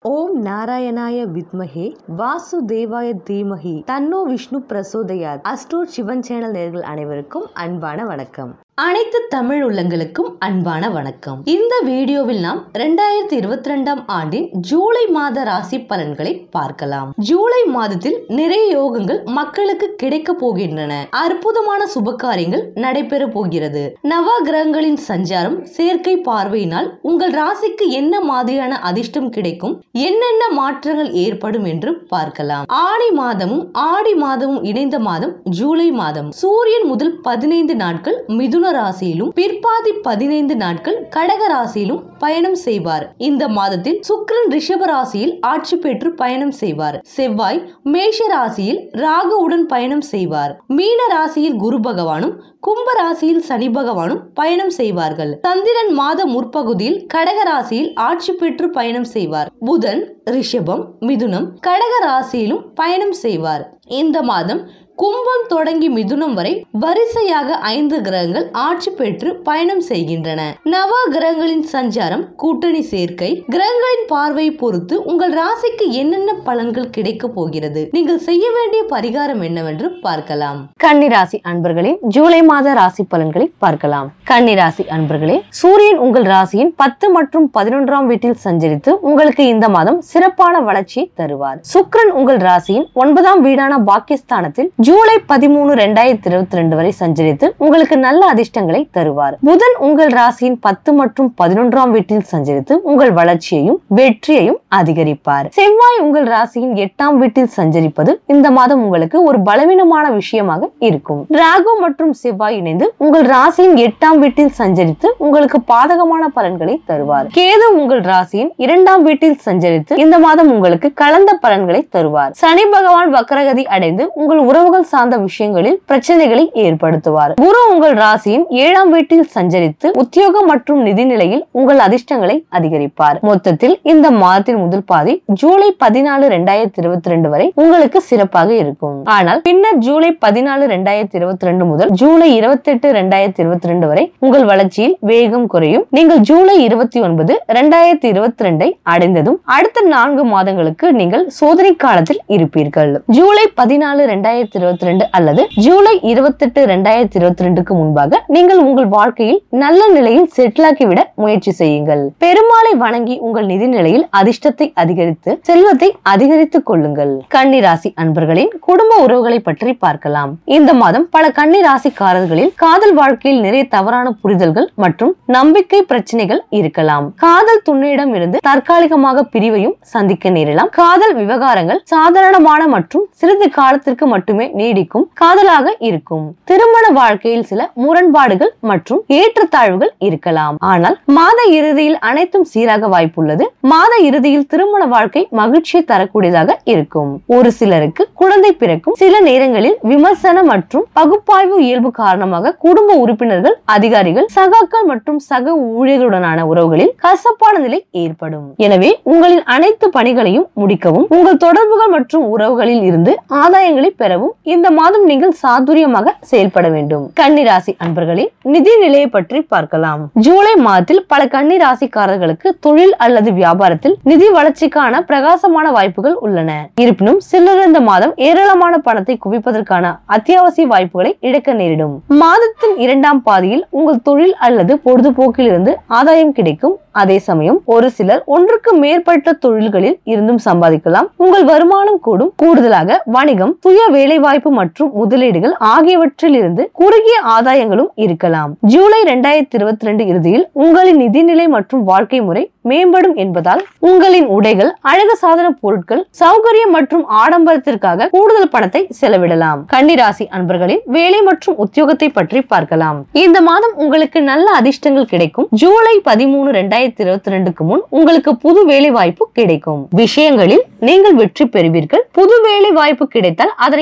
ஓம் நாராயணாய வித்மஹே வாசுதேவாய தீமஹி தன்னோ விஷ்ணு பிரசோதயாத் அஸ்ட்ரோட் சிவன் சேனல் நேர்கள் அனைவருக்கும் அன்பான வணக்கம் அனைத்து தமிழ் உள்ளங்களுக்கும் அன்பான வணக்கம் இந்த வீடியோவில் நாம் ரெண்டாயிரத்தி இருபத்தி ரெண்டாம் ஆண்டின் ஜூலை மாத ராசி பலன்களை பார்க்கலாம் ஜூலை மாதத்தில் நிறைய யோகங்கள் மக்களுக்கு கிடைக்க போகின்றன அற்புதமான சுபகாரியங்கள் நடைபெற போகிறது நவ கிரகங்களின் சஞ்சாரம் சேர்க்கை பார்வையினால் உங்கள் ராசிக்கு என்ன மாதிரியான அதிர்ஷ்டம் கிடைக்கும் என்னென்ன மாற்றங்கள் ஏற்படும் என்று பார்க்கலாம் ஆடி மாதமும் ஆடி மாதமும் இணைந்த மாதம் ஜூலை மாதம் சூரியன் முதல் பதினைந்து நாட்கள் மிதுன ராசியிலும் பிற்பாதி பதினைந்து நாட்கள் கடக ராசியிலும் பயணம் செய்வார் இந்த மாதத்தில் சுக்கிரன் ரிஷப ராசியில் ஆட்சி பெற்று பயணம் செய்வார் செவ்வாய் மேஷ ராசியில் ராகுவுடன் பயணம் செய்வார் மீன ராசியில் குரு பகவானும் கும்ப ராசியில் சனி பகவானும் பயணம் செய்வார்கள் சந்திரன் மாத முற்பகுதியில் கடக ராசியில் ஆட்சி பெற்று பயணம் செய்வார் புதன் ரிஷபம் மிதுனம் கடக ராசியிலும் பயணம் செய்வார் இந்த மாதம் கும்பம் தொடங்கி மிதுனம் வரை வரிசையாக ஐந்து கிரகங்கள் ஆட்சி பெற்று பயணம் செய்கின்றன நவ கிரகங்களின் சஞ்சாரம் கூட்டணி சேர்க்கை கிரகங்களின் பார்வையை பொறுத்து உங்கள் ராசிக்கு என்னென்ன பலன்கள் கிடைக்க போகிறது நீங்கள் செய்ய வேண்டிய பரிகாரம் என்னவென்று பார்க்கலாம் கன்னிராசி அன்பர்களின் ஜூலை மாத ராசி பலன்களை பார்க்கலாம் கன்னிராசி அன்பர்களே சூரியன் உங்கள் ராசியின் பத்து மற்றும் பதினொன்றாம் வீட்டில் சஞ்சரித்து உங்களுக்கு இந்த மாதம் சிறப்பான வளர்ச்சியை தருவார் சுக்கிரன் உங்கள் ராசியின் ஒன்பதாம் வீடான பாகிஸ்தானத்தில் ஜூலை பதிமூணு ரெண்டாயிரத்தி இருபத்தி ரெண்டு வரை சஞ்சரித்து உங்களுக்கு நல்ல அதிர்ஷ்டங்களை தருவார் புதன் உங்கள் ராசியின் பத்து மற்றும் பதினொன்றாம் வீட்டில் சஞ்சரித்து உங்கள் வளர்ச்சியையும் வெற்றியையும் அதிகரிப்பார் செவ்வாய் உங்கள் ராசியின் எட்டாம் வீட்டில் சஞ்சரிப்பது இந்த மாதம் உங்களுக்கு ஒரு பலவீனமான விஷயமாக இருக்கும் ராகு மற்றும் செவ்வாய் இணைந்து உங்கள் ராசியின் எட்டாம் வீட்டில் சஞ்சரித்து உங்களுக்கு பாதகமான பலன்களை தருவார் கேது உங்கள் ராசியின் இரண்டாம் வீட்டில் சஞ்சரித்து இந்த மாதம் உங்களுக்கு கலந்த பலன்களை தருவார் சனி பகவான் வக்கரகதி அடைந்து உங்கள் உறவுகள் சார்ந்த விஷயங்களில் பிரச்சனைகளை ஏற்படுத்துவார் குரு உங்கள் ராசியின் ஏழாம் வீட்டில் சஞ்சரித்து உத்தியோகம் மற்றும் நிதி நிலையில் உங்கள் அதிர்ஷ்டங்களை அதிகரிப்பார் மொத்தத்தில் இந்த மாதத்தின் முதல் பாதி ஜூலை பதினாலு ரெண்டாயிரத்தி இருபத்தி ரெண்டு வரை உங்களுக்கு சிறப்பாக இருக்கும் ஆனால் பின்னர் ஜூலை பதினாலு ரெண்டாயிரத்தி இருபத்தி ரெண்டு முதல் ஜூலை இருபத்தி எட்டு ரெண்டாயிரத்தி இருபத்தி ரெண்டு வரை உங்கள் வளர்ச்சியில் வேகம் குறையும் நீங்கள் ஜூலை இருபத்தி ஒன்பது ரெண்டாயிரத்தி இருபத்தி ரெண்டை அடைந்ததும் அடுத்த நான்கு மாதங்களுக்கு நீங்கள் சோதனை காலத்தில் இருப்பீர்கள் ஜூலை பதினாலு ரெண்டாயிரத்தி இருபத்தி ரெண்டு அல்லது ஜூலை இருபத்தெட்டு ரெண்டாயிரத்தி இருபத்தி ரெண்டுக்கு முன்பாக நீங்கள் உங்கள் வாழ்க்கையில் நல்ல நிலையில் செட்டில் ஆக்கிவிட முயற்சி செய்யுங்கள் பெருமாளை வணங்கி உங்கள் நிதி நிலையில் அதிர்ஷ்டத்தை அதிகரித்து செல்வத்தை அதிகரித்துக் கொள்ளுங்கள் கன்னிராசி அன்பர்களின் குடும்ப உறவுகளை பற்றி பார்க்கலாம் இந்த மாதம் பல கன்னிராசிக்காரர்களில் காதல் வாழ்க்கையில் நிறைய தவறான புரிதல்கள் மற்றும் நம்பிக்கை பிரச்சனைகள் இருக்கலாம் காதல் துணையிடம் இருந்து தற்காலிகமாக பிரிவையும் சந்திக்க நேரலாம் காதல் விவகாரங்கள் சாதாரணமான மற்றும் சிறிது காலத்திற்கு மட்டுமே நீடிக்கும் காதலாக இருக்கும் திருமண வாழ்க்கையில் சில முரண்பாடுகள் மற்றும் ஏற்றத்தாழ்வுகள் இருக்கலாம் ஆனால் மாத இறுதியில் அனைத்தும் சீராக வாய்ப்புள்ளது மாத இறுதியில் திருமண வாழ்க்கை மகிழ்ச்சியை தரக்கூடியதாக இருக்கும் ஒரு சிலருக்கு குழந்தை பிறக்கும் சில நேரங்களில் விமர்சனம் மற்றும் பகுப்பாய்வு இயல்பு காரணமாக குடும்ப உறுப்பினர்கள் அதிகாரிகள் சகாக்கள் மற்றும் சக ஊழியர்களுடனான உறவுகளில் கசப்பான நிலை ஏற்படும் எனவே உங்களின் அனைத்து பணிகளையும் முடிக்கவும் உங்கள் தொடர்புகள் மற்றும் உறவுகளில் இருந்து ஆதாயங்களை பெறவும் இந்த மாதம் நீங்கள் சாதுரியமாக செயல்பட வேண்டும் கன்னிராசி அன்பர்களே நிதி நிலையை பற்றி பார்க்கலாம் ஜூலை மாதத்தில் பல கன்னிராசிக்காரர்களுக்கு தொழில் அல்லது வியாபாரத்தில் நிதி வளர்ச்சிக்கான பிரகாசமான வாய்ப்புகள் உள்ளன இருப்பினும் சிலர் இந்த மாதம் ஏராளமான பணத்தை குவிப்பதற்கான அத்தியாவசிய வாய்ப்புகளை இழக்க நேரிடும் மாதத்தின் இரண்டாம் பாதியில் உங்கள் தொழில் அல்லது பொழுதுபோக்கில் இருந்து ஆதாயம் கிடைக்கும் அதே சமயம் ஒரு சிலர் ஒன்றுக்கு மேற்பட்ட தொழில்களில் இருந்தும் சம்பாதிக்கலாம் உங்கள் வருமானம் கூடும் கூடுதலாக வணிகம் சுய வேலைவாய்ப்பு மற்றும் முதலீடுகள் ஆகியவற்றில் இருந்து குறுகிய ஆதாயங்களும் இருக்கலாம் ஜூலை இரண்டாயிரத்தி இருபத்தி ரெண்டு இறுதியில் உங்களின் நிதிநிலை மற்றும் வாழ்க்கை முறை மேம்படும் என்பதால் உங்களின் உடைகள் அழகு சாதன பொருட்கள் சௌகரியம் மற்றும் ஆடம்பரத்திற்காக கூடுதல் பணத்தை செலவிடலாம் கன்னிராசி அன்பர்களின் வேலை மற்றும் உத்தியோகத்தை பற்றி பார்க்கலாம் இந்த மாதம் உங்களுக்கு நல்ல அதிர்ஷ்டங்கள் கிடைக்கும் ஜூலை பதிமூணு ரெண்டாயிரத்தி இருபத்தி ரெண்டுக்கு முன் உங்களுக்கு புது வேலை வாய்ப்பு கிடைக்கும் விஷயங்களில் நீங்கள் வெற்றி பெறுவீர்கள் புது வேலை வாய்ப்பு கிடைத்தால் அதனை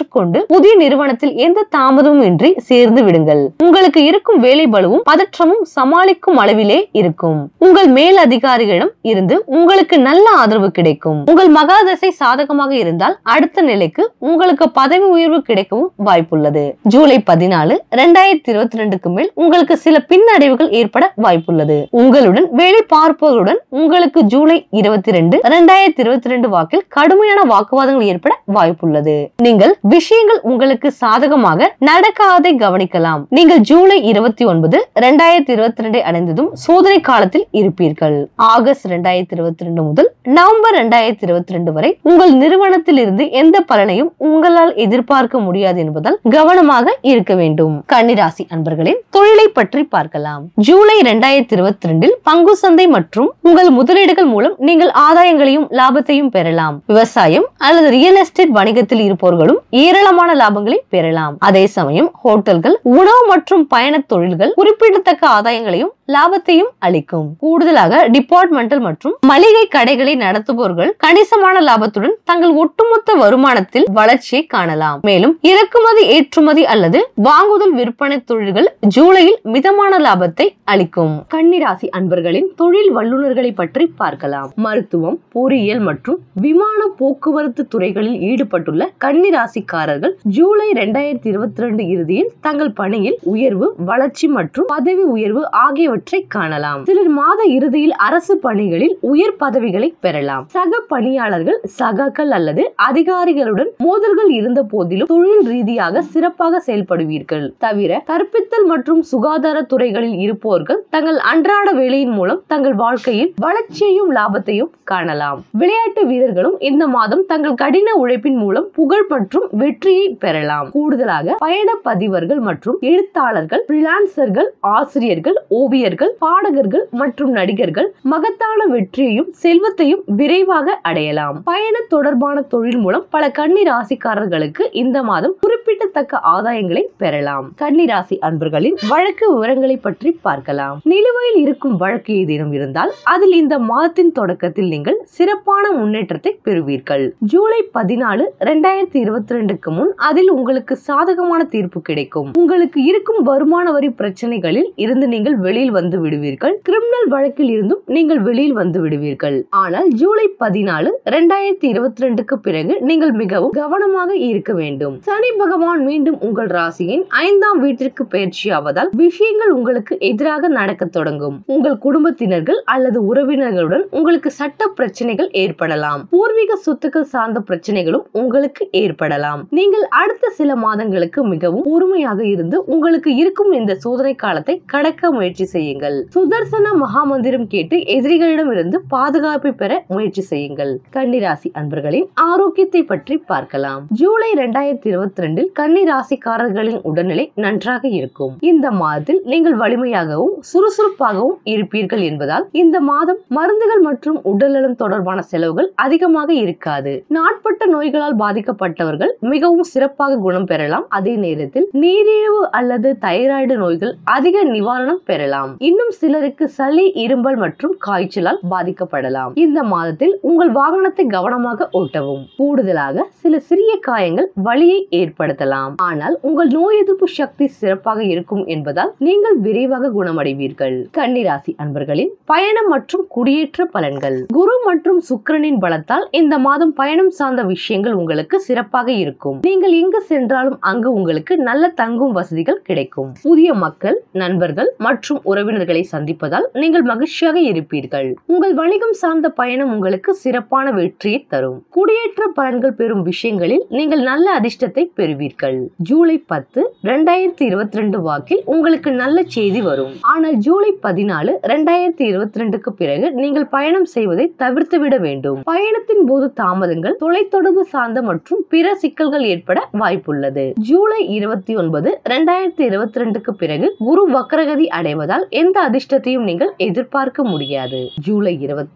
மேற்கொண்டு புதிய நிறுவனத்தில் எந்த தாமதமும் இன்றி சேர்ந்து விடுங்கள் உங்களுக்கு இருக்கும் வேலை பலுவும் பதற்றமும் சமாளிக்கும் அளவிலே இருக்கும் உங்கள் மேல் அதிகாரிகளிடம் இருந்து உங்களுக்கு நல்ல ஆதரவு கிடைக்கும் உங்கள் மகாதசை சாதகமாக இருந்தால் அடுத்த நிலைக்கு உங்களுக்கு பதவி உயர்வு கிடைக்கவும் வாய்ப்புள்ளது ஜூலை பதினாலு இரண்டாயிரத்தி இருபத்தி ரெண்டுக்கு மேல் உங்களுக்கு சில பின்னடைவுகள் ஏற்பட வாய்ப்புள்ளது உங்களுடன் வேலை பார்ப்பவருடன் உங்களுக்கு ஜூலை இருபத்தி ரெண்டு இரண்டாயிரத்தி இருபத்தி ரெண்டு வாக்கில் கடுமையான வாக்குவாதங்கள் ஏற்பட வாய்ப்புள்ளது நீங்கள் விஷயங்கள் உங்களுக்கு சாதகமாக நடக்காதை கவனிக்கலாம் நீங்கள் ஜூலை இருபத்தி ஒன்பது இரண்டாயிரத்தி இருபத்தி ரெண்டை அடைந்ததும் சோதனை காலத்தில் இருப்பீர்கள் ஆகஸ்ட் இரண்டாயிரத்தி இருபத்தி ரெண்டு முதல் நவம்பர் இரண்டாயிரத்தி இருபத்தி ரெண்டு வரை உங்கள் நிறுவனத்தில் இருந்து எந்த பலனையும் உங்களால் எதிர்பார்க்க முடியாது என்பதால் கவனமாக இருக்க வேண்டும் கன்னிராசி அன்பர்களின் தொழிலை பற்றி பார்க்கலாம் ஜூலை இரண்டாயிரத்தி இருபத்தி ரெண்டில் பங்கு சந்தை மற்றும் உங்கள் முதலீடுகள் மூலம் நீங்கள் ஆதாயங்களையும் லாபத்தையும் பெறலாம் விவசாயம் அல்லது ரியல் எஸ்டேட் வணிகத்தில் இருப்பவர்களும் ஏராளமான லாபங்களை பெறலாம் அதே சமயம் ஹோட்டல்கள் உணவு மற்றும் பயண தொழில்கள் குறிப்பிடத்தக்க ஆதாயங்களையும் லாபத்தையும் அளிக்கும் கூடுதலாக டிபார்ட்மெண்டல் மற்றும் மளிகை கடைகளை நடத்துபவர்கள் கணிசமான லாபத்துடன் தங்கள் ஒட்டுமொத்த வருமானத்தில் வளர்ச்சியை காணலாம் மேலும் இறக்குமதி ஏற்றுமதி அல்லது வாங்குதல் விற்பனை தொழில்கள் ஜூலையில் மிதமான லாபத்தை அளிக்கும் கன்னிராசி அன்பர்களின் தொழில் வல்லுநர்களை பற்றி பார்க்கலாம் மருத்துவம் பொறியியல் மற்றும் விமான போக்குவரத்து துறைகளில் ஈடுபட்டுள்ள கன்னிராசிக்காரர்கள் ஜூலை இரண்டாயிரத்தி இருபத்தி ரெண்டு இறுதியில் தங்கள் பணியில் உயர்வு வளர்ச்சி மற்றும் பதவி உயர்வு ஆகியவற்றை காணலாம் சிலர் மாத இறுதியில் அரசு பணிகளில் உயர் பதவிகளை பெறலாம் சக பணியாளர்கள் சகாக்கள் அல்லது அதிகாரிகளுடன் மோதல்கள் இருந்த போதிலும் தொழில் ரீதியாக சிறப்பாக செயல்படுவீர்கள் தவிர கற்பித்தல் மற்றும் சுகாதார துறைகளில் இருப்பவர்கள் தங்கள் அன்றாட வேலையின் மூலம் தங்கள் வாழ்க்கையில் வளர்ச்சியையும் லாபத்தையும் காணலாம் விளையாட்டு வீரர்களும் இந்த மாதம் தங்கள் கடின உழைப்பின் மூலம் புகழ் மற்றும் வெற்றியை பெறலாம் கூடுதலாக பயண பதிவர்கள் மற்றும் எழுத்தாளர்கள் ஃப்ரீலான்சர்கள் ஆசிரியர்கள் ஓவியர்கள் பாடகர்கள் மற்றும் நடிகர்கள் மகத்தான வெற்றியையும் செல்வத்தையும் விரைவாக அடையலாம் பயண தொடர்பான தொழில் மூலம் பல கன்னி ராசிக்காரர்களுக்கு இந்த மாதம் குறிப்பிடத்தக்க ஆதாயங்களை பெறலாம் கன்னி ராசி அன்பர்களின் வழக்கு விவரங்களை பற்றி பார்க்கலாம் நிலுவையில் இருக்கும் வழக்கு ஏதேனும் இருந்தால் அதில் இந்த மாதத்தின் தொடக்கத்தில் நீங்கள் சிறப்பான முன்னேற்றத்தை பெறுவீர்கள் ஜூலை பதினாலு இரண்டாயிரத்தி இருபத்தி ரெண்டுக்கு முன் அதில் உங்களுக்கு சாதகமான தீர்ப்பு கிடைக்கும் உங்களுக்கு இருக்கும் வருமான வரி பிரச்சனைகளில் இருந்து நீங்கள் வெளியில் வந்து விடுவீர்கள் கிரிமினல் வழக்கில் இருந்தும் நீங்கள் வெளியில் வந்து விடுவீர்கள் ஆனால் ஜூலை பதினாலு இரண்டாயிரத்தி இருபத்தி ரெண்டுக்கு பிறகு நீங்கள் மிகவும் கவனமாக இருக்க வேண்டும் சனி பகவான் மீண்டும் உங்கள் ராசியின் ஐந்தாம் வீட்டிற்கு பயிற்சியாவதால் விஷயங்கள் உங்களுக்கு எதிராக நடக்க தொடங்கும் உங்கள் குடும்பத்தினர்கள் அல்லது உறவினர்களுடன் உங்களுக்கு சட்ட பிரச்சனைகள் ஏற்படலாம் பூர்வீக சொத்துக்கள் சார்ந்த பிரச்சனைகளும் உங்களுக்கு ஏற்படலாம் நீங்கள் அடுத்த சில மாதங்களுக்கு மிகவும் பொறுமையாக இருந்து உங்களுக்கு இருக்கும் இந்த சோதனை காலத்தை கடக்க முயற்சி செய்யுங்கள் சுதர்சன மகாமந்திரம் கேட்டு எதிரிகளிடம் இருந்து பாதுகாப்பை பெற முயற்சி செய்யுங்கள் கன்னிராசி அன்பர்களின் ஆரோக்கியத்தை பற்றி பார்க்கலாம் ஜூலை இரண்டாயிரத்தி இருபத்தி ரெண்டில் கன்னி ராசிக்காரர்களின் உடல்நிலை நன்றாக இருக்கும் இந்த மாதத்தில் நீங்கள் வலிமையாகவும் சுறுசுறுப்பாகவும் இருப்பீர்கள் என்பதால் இந்த மாதம் மருந்துகள் மற்றும் உடல்நலம் தொடர்பான செலவுகள் அதிகமாக இருக்காது நாட்பட்ட நோய்களால் பாதிக்கப்பட்டவர்கள் மிகவும் சிறப்பாக குணம் பெறலாம் அதே நேரத்தில் நீரிழிவு அல்லது தைராய்டு நோய்கள் அதிக நிவாரணம் பெறலாம் இன்னும் சிலருக்கு சளி இரும்பல் மற்றும் காய்ச்சலால் பாதிக்கப்படலாம் இந்த மாதத்தில் உங்கள் வாகனத்தை கவனமாக ஓட்டவும் கூடுதலாக சில சிறிய காயங்கள் வலியை ஏற்படுத்தலாம் ஆனால் உங்கள் நோய் எதிர்ப்பு சக்தி சிறப்பாக இருக்கும் என்பதால் நீங்கள் விரைவாக குணமடைவீர்கள் கன்னிராசி அன்பர்களின் பயணம் மற்றும் குடியேற்ற பலன்கள் குரு மற்றும் சுக்கிரனின் பலத்தால் இந்த மாதம் பயணம் சார்ந்த விஷயங்கள் உங்களுக்கு சிறப்பாக இருக்கும் நீங்கள் எங்கு சென்றாலும் அங்கு உங்களுக்கு நல்ல தங்கும் வசதிகள் கிடைக்கும் புதிய மக்கள் நண்பர்கள் மற்றும் உறவினர்களை சந்திப்பதால் நீங்கள் மகிழ்ச்சியாக இருப்பீர்கள் உங்கள் வணிகம் சார்ந்த பயணம் உங்களுக்கு சிறப்பான வெற்றியை தரும் குடியேற்ற பலன்கள் பெறும் விஷயங்களில் நீங்கள் நல்ல அதிர்ஷ்டத்தை பெறுவீர்கள் ஜூலை பத்து இரண்டாயிரத்தி இருபத்தி ரெண்டு வாக்கில் உங்களுக்கு நல்ல செய்தி வரும் ஆனால் ஜூலை பதினாலு இரண்டாயிரத்தி இருபத்தி ரெண்டுக்கு பிறகு நீங்கள் பயணம் செய்வதை தவிர்த்து விட வேண்டும் பயணத்தின் போது தாமதங்கள் தொலைத்தொடர்பு சார்ந்த மற்றும் பிற சிக்கல்கள் ஏற்பட வாய்ப்புள்ளது ஜூலை இருபத்தி ஒன்பது இரண்டாயிரத்தி இருபத்தி ரெண்டுக்கு பிறகு குரு வக்ரகதி அடைவதால் எந்த அதிர்ஷ்டத்தையும் நீங்கள் எதிர்பார்க்க முடியாது ஜூலை இருபத்தி எட்டு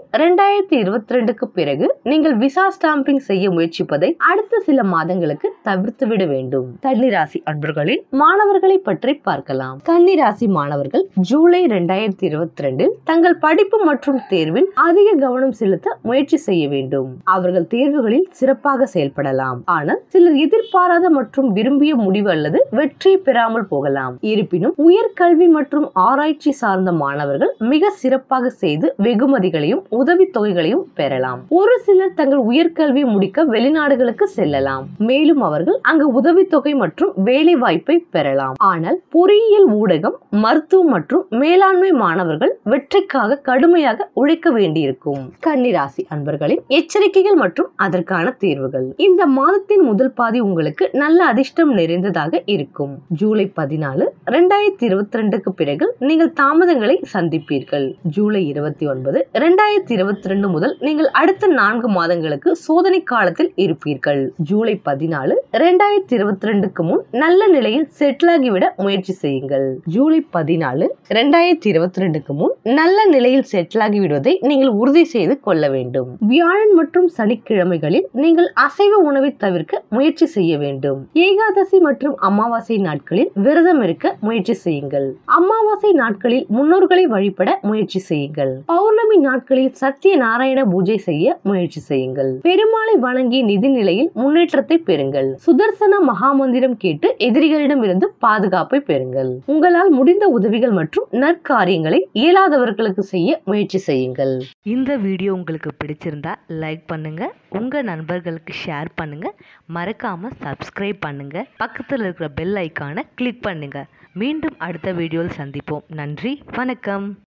ரெண்டாயிரத்தி இருபத்தி ரெண்டுக்கு பிறகு நீங்கள் விசா ஸ்டாம்பிங் செய்ய முயற்சிப்பதை அடுத்த சில மாதங்களுக்கு தவிர்த்து விட வேண்டும் கன்னிராசி அன்பர்களில் மாணவர்களை பற்றி பார்க்கலாம் கன்னிராசி மாணவர்கள் ஜூலை ரெண்டாயிரத்தி இருபத்தி ரெண்டில் தங்கள் படிப்பு மற்றும் தேர்வில் அதிக கவனம் செலுத்த முயற்சி செய்ய வேண்டும் அவர்கள் தேர்வுகளில் சிறப்பாக செயல்படலாம் ஆனால் சிலர் எதிர்பாராத மற்றும் விரும்பிய முடிவு அல்லது வெற்றி பெறாமல் போகலாம் இருப்பினும் உயர்கல்வி மற்றும் ஆராய்ச்சி சார்ந்த மாணவர்கள் மிக சிறப்பாக செய்து வெகுமதிகளையும் உதவித் தொகைகளையும் பெறலாம் ஒரு சிலர் தங்கள் உயர்கல்வி முடிக்க வெளிநாடுகளுக்கு செல்லலாம் மேலும் அவர்கள் அங்கு உதவித்தொகை மற்றும் வேலை வாய்ப்பை பெறலாம் ஆனால் பொறியியல் ஊடகம் மருத்துவம் மற்றும் மேலாண்மை மாணவர்கள் வெற்றிக்காக கடுமையாக உழைக்க வேண்டியிருக்கும் கன்னிராசி அன்பர்களின் எச்சரிக்கைகள் மற்றும் அதற்கான தீர்வுகள் இந்த மாதத்தின் முதல் பாதி உங்களுக்கு நல்ல அதிர்ஷ்டம் நிறைந்ததாக இருக்கும் ஜூலை பதினாலு ரெண்டாயிரத்தி இருபத்தி ரெண்டுக்கு பிறகு நீங்கள் தாமதங்களை சந்திப்பீர்கள் ஜூலை இருபத்தி ஒன்பது ரெண்டாயிரத்தி இருபத்தி ரெண்டு முதல் நீங்கள் அடுத்த நான்கு மாதங்களுக்கு சோதனை காலத்தில் இருப்பீர்கள் ஜூலை பதினாலு ரெண்டாயிரத்தி இருபத்தி ரெண்டுக்கு முன் நல்ல நிலையில் செட்டில் ஆகிவிட முயற்சி செய்யுங்கள் ஜூலை பதினாலு ரெண்டாயிரத்தி இருபத்தி ரெண்டுக்கு முன் நல்ல நிலையில் செட்டில் ஆகிவிடுவதை நீங்கள் உறுதி செய்து கொள்ள வேண்டும் வியாழன் மற்றும் சனிக்கிழமைகளில் நீங்கள் அசைவ உணவை தவிர்க்க முயற்சி செய்ய வேண்டும் ஏகாதசி மற்றும் அமாவாசை நாட்களில் விரதம் இருக்க முயற்சி செய்யுங்கள் அமாவாசை நாட்களில் முன்னோர்களை வழிபட முயற்சி செய்யுங்கள் பௌர்ணமி நாட்களில் சத்திய நாராயண பூஜை செய்ய முயற்சி செய்யுங்கள் பெருமாளை வணங்கி நிதி நிலையில் முன்னேற்றத்தை பெறுங்கள் சுதர்சன மகாமந்திரம் கேட்டு எதிரிகளிடம் இருந்து பாதுகாப்பை பெறுங்கள் உங்களால் முடிந்த உதவிகள் மற்றும் நற்காரியங்களை இயலாதவர்களுக்கு செய்ய முயற்சி செய்யுங்கள் இந்த வீடியோ உங்களுக்கு பிடிச்சிருந்தா லைக் பண்ணுங்க உங்க நண்பர்களுக்கு ஷேர் பண்ணுங்க மறக்காம சப்ஸ்கிரைப் பண்ணுங்க பக்கத்தில் இருக்கிற பெல் ஐக்கானை கிளிக் பண்ணுங்க மீண்டும் அடுத்த வீடியோவில் சந்திப்போம் நன்றி வணக்கம்